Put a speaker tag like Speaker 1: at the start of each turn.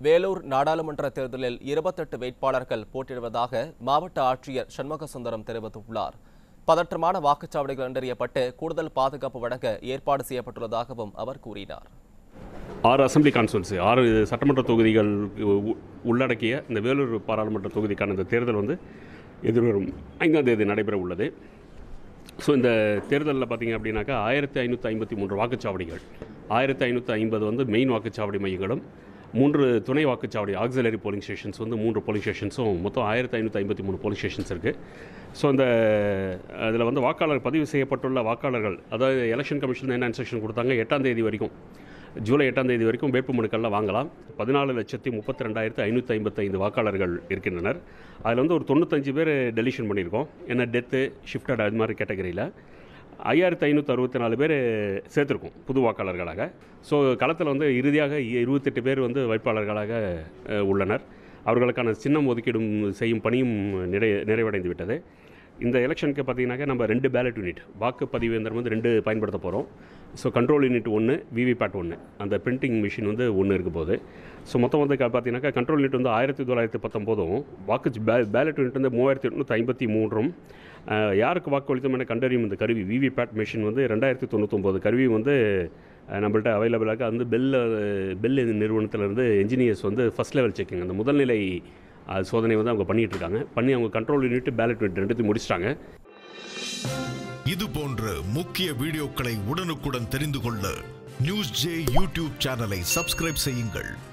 Speaker 1: வேலூர் நாடாளுமன்ற தேர்தலில் இருபத்தெட்டு வேட்பாளர்கள் போட்டியிடுவதாக மாவட்ட ஆட்சியர் சண்முக சுந்தரம் தெரிவித்துள்ளார் பதற்றமான வாக்குச்சாவடிகள் கண்டறியப்பட்டு கூடுதல் பாதுகாப்பு வழங்க ஏற்பாடு செய்யப்பட்டுள்ளதாகவும் அவர் கூறினார்
Speaker 2: ஆறு அசெம்பிளி கான்ஸ்டுவன்சி ஆறு சட்டமன்ற தொகுதிகள் உ- உள்ளடக்கிய இந்த வேலூர் பாராளுமன்ற தொகுதிக்கான இந்த தேர்தல் வந்து எதிர்வரும் ஐந்தாம் தேதி நடைபெற உள்ளது ஸோ இந்த தேர்தலில் பார்த்தீங்க அப்படின்னாக்கா ஆயிரத்தி ஐநூற்றி ஐம்பத்தி மூன்று வாக்குச்சாவடிகள் ஆயிரத்தி ஐநூற்றி ஐம்பது வந்து மெயின் வாக்குச்சாவடி மையங்களும் மூன்று துணை வாக்குச்சாவடி ஆக்சிலரி போலிங் ஸ்டேஷன்ஸ் வந்து மூன்று போலிங் ஸ்டேஷன்ஸும் மொத்தம் ஆயிரத்தி ஐநூற்றி ஐம்பத்தி மூணு போலிங் ஸ்டேஷன்ஸ் இருக்குது ஸோ இந்த அதில் வந்து வாக்காளர் பதிவு செய்யப்பட்டுள்ள வாக்காளர்கள் அதாவது எலெக்ஷன் கமிஷன் என்ன இன்ஸ்ட்ரக்ஷன் கொடுத்தாங்க எட்டாம் தேதி வரைக்கும் ஜூலை எட்டாம் தேதி வரைக்கும் வேட்புமனுக்கள்லாம் வாங்கலாம் பதினாலு லட்சத்தி முப்பத்தி ரெண்டாயிரத்து ஐநூற்றி ஐம்பத்தைந்து வாக்காளர்கள் இருக்கின்றனர் அதில் வந்து ஒரு தொண்ணூத்தஞ்சு பேர் டெலிஷன் பண்ணியிருக்கோம் ஏன்னா டெத்து ஷிஃப்டட் அது மாதிரி கேட்டகரியில் ஐயாயிரத்து ஐநூற்றி அறுபத்தி நாலு பேர் சேர்த்துருக்கோம் புது வாக்காளர்களாக ஸோ களத்தில் வந்து இறுதியாக இருபத்தெட்டு பேர் வந்து வேட்பாளர்களாக அஹ், உள்ளனர் அவர்களுக்கான சின்னம் ஒதுக்கீடும் செய்யும் பணியும் நிறை நிறைவடைந்து விட்டது இந்த எலெக்ஷனுக்கு பார்த்தீங்கன்னாக்கா நம்ம ரெண்டு பேலட் யூனிட் வாக்குப்பதிவு இயந்திரம் வந்து ரெண்டு பயன்படுத்த போகிறோம் ஸோ கண்ட்ரோல் யூனிட் ஒன்று விவிபேட் ஒன்று அந்த பிரிண்டிங் மிஷின் வந்து ஒன்று இருக்க போகுது ஸோ மொத்தம் வந்து க- பார்த்தீங்கன்னாக்கா கண்ட்ரோல் யூனிட் வந்து ஆயிரத்தி தொள்ளாயிரத்தி பத்தொம்போதும் வாக்கு பே பேலட் யூனிட் வந்து மூவாயிரத்தி எட்நூற்றி ஐம்பத்தி மூன்றும் அஹ், யாருக்கு வாக்களித்தோம் என கண்டறியும் இந்த கருவி விவிபேட் மிஷின் வந்து ரெண்டாயிரத்தி தொண்ணூத்தொம்பது கருவி வந்து அஹ், நம்மள்ட்ட அவைலபிளாக வந்து பெல் பெல் நிறுவனத்திலிருந்து என்ஜினியர்ஸ் வந்து ஃபஸ்ட் லெவல் செக்கிங் அந்த முதல்நிலை அஹ், சோதனை வந்து அவங்க பண்ணிட்டு இருக்காங்க பண்ணி அவங்க கண்ட்ரோல் யூனிட் பேலட் யூனிட் ரெண்டுத்தையும் முடிச்சிட்டாங்க
Speaker 3: இது போன்ற முக்கிய வீடியோக்களை உடனுக்குடன் தெரிந்து கொள்ள நியூஸ் ஜே யூடியூப் சேனலை சப்ஸ்கிரைப் செய்யுங்கள்